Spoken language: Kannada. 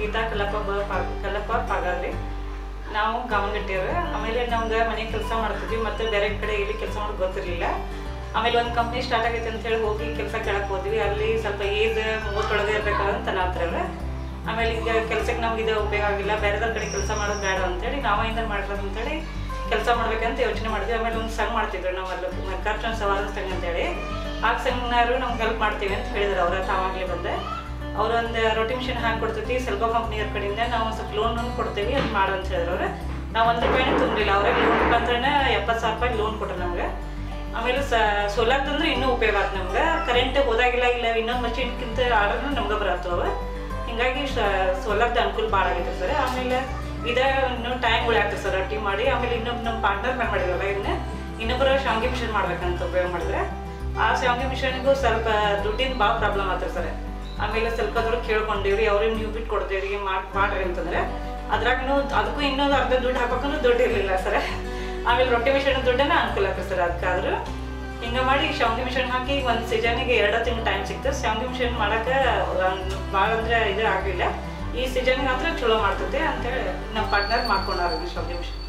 ಗೀತಾ ಕಲ್ಲಪ್ಪ ಬ ಪಾ- ಕಲ್ಲಪ್ಪ ಪಾಗಾದ್ರಿ ನಾವು ಗಮನಗಟ್ಟಿಯವ್ರು ಆಮೇಲೆ ನಮ್ಗೆ ಮನೆ ಕೆಲಸ ಮಾಡ್ತಿದ್ವಿ ಮತ್ತೆ ಬೇರೆ ಕಡೆ ಇಲ್ಲಿ ಕೆಲಸ ಮಾಡೋದು ಗೊತ್ತಿರಲಿಲ್ಲ ಆಮೇಲೆ ಒಂದು ಕಂಪ್ನಿ ಸ್ಟಾರ್ಟ್ ಆಗೈತೆ ಅಂತ ಹೇಳಿ ಹೋಗಿ ಕೆಲಸ ಕೇಳಕ್ ಹೋದ್ವಿ ಅಲ್ಲಿ ಸ್ವಲ್ಪ ಏಜ್ ಮೂವತ್ತೊಳಗೆ ಇರ್ಬೇಕಲ್ಲ ಅಂತ ಅನ್ನತ್ರವ್ರು ಆಮೇಲೆ ಈಗ ಕೆಲ್ಸಕ್ಕೆ ನಮ್ಗೆ ಇದು ಉಪಯೋಗ ಆಗಿಲ್ಲ ಬೇರೆದ್ರ ಕಡೆ ಕೆಲಸ ಮಾಡೋದು ಬೇಡ ಅಂತೇಳಿ ನಾವಿಂದ ಮಾಡಿರೋದು ಅಂತೇಳಿ ಕೆಲಸ ಮಾಡ್ಬೇಕಂತ ಯೋಚನೆ ಮಾಡಿದ್ವಿ ಆಮೇಲೆ ಒಂದು ಸಂಘ ಮಾಡ್ತಿದ್ರು ನಾವು ಅಲ್ಲಿ ಮಲ್ಲಿಕಾರ್ಜುನ ಸವಾರ ಸಂಘ ಅಂತೇಳಿ ಆ ಸಂಘನವರು ನಮ್ಗೆ ಹೆಲ್ಪ್ ಮಾಡ್ತೀವಿ ಅಂತ ಹೇಳಿದ್ರು ಅವ್ರ ತಾವಾಗಲೇ ಬಂದೆ ಅವ್ರು ಒಂದು ರೊಟ್ಟಿ ಮಿಷಿನ್ ಹಾಕಿ ಕೊಡ್ತೈತಿ ಸೆಲ್ಕೋ ಕಂಪ್ನಿಯವ್ರ ಕಡೆಯಿಂದ ನಾವು ಒಂದು ಸ್ವಲ್ಪ ಲೋನ್ ಕೊಡ್ತೀವಿ ಅದು ಮಾಡು ಅಂತ ಹೇಳಿದ್ರು ಅವ್ರು ನಾವು ಒಂದು ರೂಪಾಯಿನೂ ತುಂಬಿಲ್ಲ ಅವ್ರೆ ಲೋನ್ ಮುಖಾಂತರನೇ ಎಪ್ಪತ್ತು ಸಾವಿರ ರೂಪಾಯಿ ಲೋನ್ ಕೊಟ್ರು ನಮ್ಗೆ ಆಮೇಲೆ ಸ ಸೋಲಾರ್ದಂದ್ರೆ ಇನ್ನೂ ಉಪಯೋಗ ಆಯ್ತು ನಮ್ಗೆ ಕರೆಂಟ್ ಹೋದಾಗಿಲ್ಲ ಇಲ್ಲ ಇನ್ನೊಂದು ಮಷಿನ್ಕಿಂತ ಆರ್ಡರ್ನು ನಮ್ಗೆ ಬರತ್ತವ ಹಿಂಗಾಗಿ ಸೋಲಾರ್ದ ಅನುಕೂಲ ಭಾಳ ಆಗೈತೆ ಸರ್ ಆಮೇಲೆ ಇದ ಇನ್ನೂ ಟೈಮ್ ಉಳಿಯಾಗ್ತದೆ ಸರ್ ರೊಟ್ಟಿ ಮಾಡಿ ಆಮೇಲೆ ಇನ್ನೊಬ್ಬ ನಮ್ಮ ಪಾರ್ಟ್ನರ್ ಮೇಲೆ ಮಾಡಿದ್ವಲ್ಲ ಇದನ್ನ ಇನ್ನೊಬ್ಬರು ಶಾವಿಗೆ ಮಿಷನ್ ಮಾಡ್ಬೇಕಂತ ಉಪಯೋಗ ಮಾಡಿದ್ರೆ ಆ ಶಾವಿಗೆ ಮಿಷನ್ಗೂ ಸ್ವಲ್ಪ ದುಡ್ಡಿನ ಭಾಳ ಪ್ರಾಬ್ಲಮ್ ಆಗ್ತದೆ ಸರ್ ಆಮೇಲೆ ಸ್ವಲ್ಪ ದುಡ್ಡು ಕೇಳ್ಕೊಂಡಿವ್ರಿ ಅವ್ರಿಗೆ ನೀವು ಬಿಟ್ಟು ಕೊಡ್ತೀವ್ರಿ ಮಾಡಿ ಮಾಡ್ರಿ ಅಂತಂದ್ರೆ ಅದ್ರಾಗೂ ಅದಕ್ಕೂ ಇನ್ನೊಂದು ಅರ್ಧ ದುಡ್ಡು ಹಾಕೋಕ್ಕೂ ದುಡ್ಡು ಇರಲಿಲ್ಲ ಸರ್ ಆಮೇಲೆ ರೊಟ್ಟಿ ಮಿಷನ್ ದುಡ್ಡನ್ನ ಅನುಕೂಲ ಆಗ್ತದೆ ಸರ್ ಅದಕ್ಕಾದ್ರೂ ಹಿಂಗೆ ಮಾಡಿ ಶಾವಿಗೆ ಮಿಷನ್ ಹಾಕಿ ಒಂದು ಸೀಸನಿಗೆ ಎರಡು ತಿಂಗಳು ಟೈಮ್ ಸಿಕ್ತದೆ ಶಾವಿಗೆ ಮಿಷನ್ ಮಾಡೋಕೆ ಭಾಳ ಅಂದ್ರೆ ಇದು ಆಗಲಿಲ್ಲ ಈ ಸೀಸನ್ಗೆ ಮಾತ್ರ ಚಲೋ ಮಾಡ್ತೈತೆ ಅಂತೇಳಿ ನಮ್ಮ ಪಾರ್ಟ್ನರ್ ಮಾಡ್ಕೊಂಡಾರ ಶಾವಿಗೆ ಮಿಷನ್